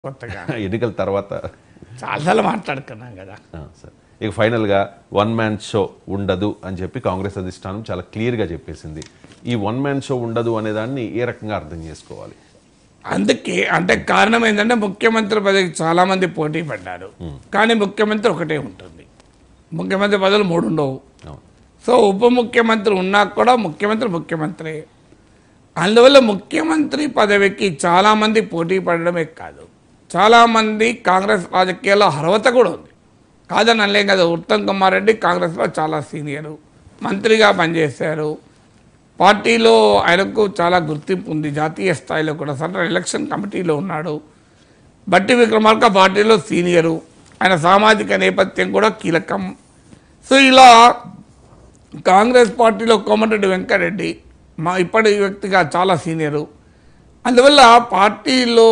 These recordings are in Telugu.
కొత్తగా ఎన్నికల తర్వాత చాలాసార్లు మాట్లాడుకున్నాం కదా ఆ, సార్ ఇక ఫైనల్గా వన్ మ్యాన్ షో ఉండదు అని చెప్పి కాంగ్రెస్ అధిష్టానం చాలా క్లియర్గా చెప్పేసింది ఈ వన్ మ్యాన్ షో ఉండదు అనే దాన్ని ఏ రకంగా అర్థం చేసుకోవాలి అందుకే అంటే కారణం ఏంటంటే ముఖ్యమంత్రి పదవికి చాలా మంది పోటీ పడ్డారు కానీ ముఖ్యమంత్రి ఒకటే ఉంటుంది ముఖ్యమంత్రి పదవులు మూడు ఉండవు అవును సో ఉప ముఖ్యమంత్రి ఉన్నా కూడా ముఖ్యమంత్రి ముఖ్యమంత్రి అందువల్ల ముఖ్యమంత్రి పదవికి చాలామంది పోటీ పడడమే కాదు చాలామంది కాంగ్రెస్ రాజకీయాల్లో అర్హత కూడా ఉంది కాదని అనలేం కదా ఉత్తమ్ కుమార్ రెడ్డి కాంగ్రెస్లో చాలా సీనియరు మంత్రిగా పనిచేశారు పార్టీలో ఆయనకు చాలా గుర్తింపు ఉంది జాతీయ స్థాయిలో కూడా సెంట్రల్ ఎలక్షన్ కమిటీలో ఉన్నాడు బట్టి విక్రమార్క పార్టీలో సీనియరు ఆయన సామాజిక నేపథ్యం కూడా కీలకం సో ఇలా కాంగ్రెస్ పార్టీలో కోమటిరెడ్డి వెంకటరెడ్డి మా ఇప్పటి వ్యక్తిగా చాలా సీనియరు అందువల్ల పార్టీలో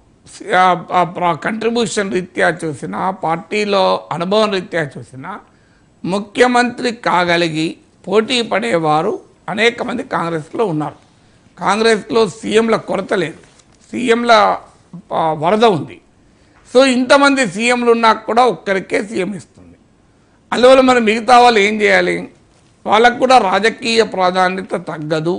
కంట్రిబ్యూషన్ రీత్యా చూసిన పార్టీలో అనుభవం రీత్యా చూసిన ముఖ్యమంత్రి కాగలిగి పోటీ పడేవారు అనేక మంది కాంగ్రెస్లో ఉన్నారు కాంగ్రెస్లో సీఎంల కొరత లేదు సీఎంల ఆ, వరద ఉంది సో ఇంతమంది సీఎంలు ఉన్నా కూడా ఒక్కరికే సీఎం ఇస్తుంది అందువల్ల మరి మిగతా వాళ్ళు ఏం చేయాలి వాళ్ళకు కూడా రాజకీయ ప్రాధాన్యత తగ్గదు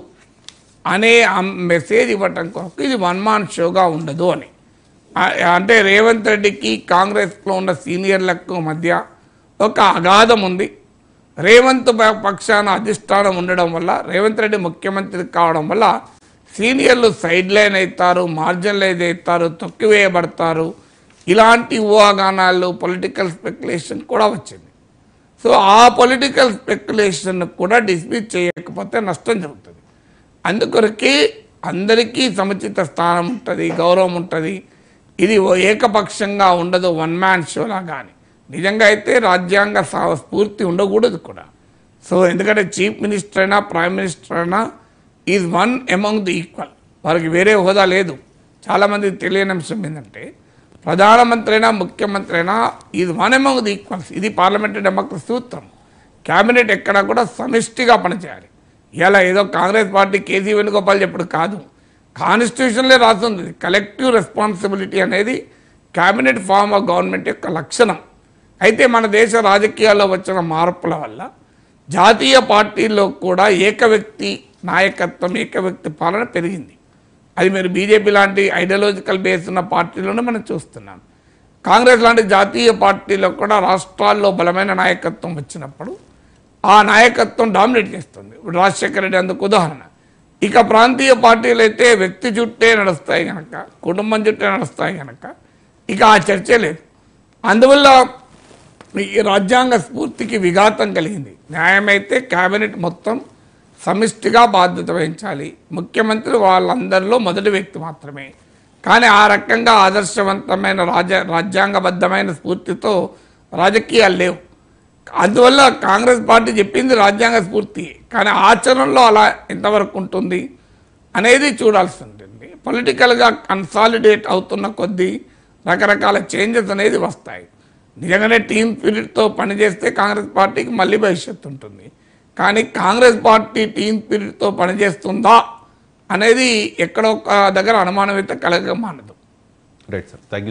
అనే ఆ మెసేజ్ ఇవ్వటం కొరకు ఇది వన్ మాన్ షోగా ఉండదు అని ఆ- అంటే రేవంత్ రెడ్డికి కాంగ్రెస్లో ఉన్న సీనియర్లకు మధ్య ఒక అగాధం ఉంది రేవంత్ ప- పక్షాన అధిష్టానం ఉండడం వల్ల రేవంత్ రెడ్డి ముఖ్యమంత్రి కావడం వల్ల సీనియర్లు సైడ్ లైన్ అవుతారు మార్జినలైజ్ అవుతారు తొక్కివేయబడతారు ఇలాంటి ఊహాగానాలు పొలిటికల్ స్పెక్యులేషన్ కూడా వచ్చింది సో ఆ పొలిటికల్ స్పెక్యులేషన్ కూడా డిస్మిస్ చేయకపోతే నష్టం జరుగుతుంది అందుకొరకే అందరికీ సముచిత స్థానం ఉంటుంది గౌరవం ఉంటుంది ఇది ఓ ఏకపక్షంగా ఉండదు వన్ మ్యాన్ షోలా కానీ నిజంగా అయితే రాజ్యాంగ సా- స్ఫూర్తి ఉండకూడదు కూడా సో ఎందుకంటే చీఫ్ మినిస్టర్ అయినా ప్రైమ్ మినిస్టర్ అయినా is one among the equal వారికి వేరే హోదా లేదు చాలామందికి తెలియని అంశం ఏంటంటే ప్రధానమంత్రి అయినా ముఖ్యమంత్రి అయినా ఇది వన్ అమంగ్ ది ఈక్వల్స్ ఇది పార్లమెంటరీ డెమోక్రసీ సూత్రం క్యాబినెట్ ఎక్కడ కూడా సమిష్టిగా పనిచేయాలి ఇలా ఏదో కాంగ్రెస్ పార్టీ కేసీ వేణుగోపాల్ చెప్పుడు కాదు కాన్స్టిట్యూషన్లే రాస్తుంది కలెక్టివ్ రెస్పాన్సిబిలిటీ అనేది క్యాబినెట్ ఫామ్ ఆఫ్ గవర్నమెంట్ యొక్క లక్షణం అయితే మన దేశ రాజకీయాల్లో వచ్చిన మార్పుల వల్ల జాతీయ పార్టీల్లో కూడా ఏక వ్యక్తి నాయకత్వం ఏక వ్యక్తి పాలన పెరిగింది అది మీరు బీజేపీ లాంటి ఐడియాలజికల్ బేస్ ఉన్న పార్టీలోనే మనం చూస్తున్నాం కాంగ్రెస్ లాంటి జాతీయ పార్టీలో కూడా రాష్ట్రాల్లో బలమైన నాయకత్వం వచ్చినప్పుడు ఆ నాయకత్వం డామినేట్ చేస్తుంది ఇప్పుడు రాజశేఖర రెడ్డి అందుకు ఉదాహరణ ఇక ప్రాంతీయ పార్టీలు అయితే వ్యక్తి చుట్టే నడుస్తాయి కనుక కుటుంబం చుట్టే నడుస్తాయి కనుక ఇక ఆ చర్చే లేదు అందువల్ల ఈ రాజ్యాంగ స్ఫూర్తికి విఘాతం కలిగింది న్యాయమైతే కేబినెట్ మొత్తం సమిష్టిగా బాధ్యత వహించాలి ముఖ్యమంత్రి వాళ్ళందరిలో మొదటి వ్యక్తి మాత్రమే కానీ ఆ రకంగా ఆదర్శవంతమైన రాజ రాజ్యాంగబద్ధమైన స్ఫూర్తితో రాజకీయాలు లేవు అందువల్ల కాంగ్రెస్ పార్టీ చెప్పింది రాజ్యాంగ స్ఫూర్తి కానీ ఆచరణలో అలా ఎంతవరకు ఉంటుంది అనేది చూడాల్సి ఉంటుంది పొలిటికల్గా కన్సాలిడేట్ అవుతున్న కొద్దీ రకరకాల చేంజెస్ అనేది వస్తాయి నిజంగానే టీమ్ స్పిరిట్తో పనిచేస్తే కాంగ్రెస్ పార్టీకి మళ్ళీ భవిష్యత్తు ఉంటుంది కానీ కాంగ్రెస్ పార్టీ టీమ్ స్పిరిట్తో పనిచేస్తుందా అనేది ఎక్కడో ఒక దగ్గర అనుమానం అయితే కలగ మానదు రైట్ సార్ థ్యాంక్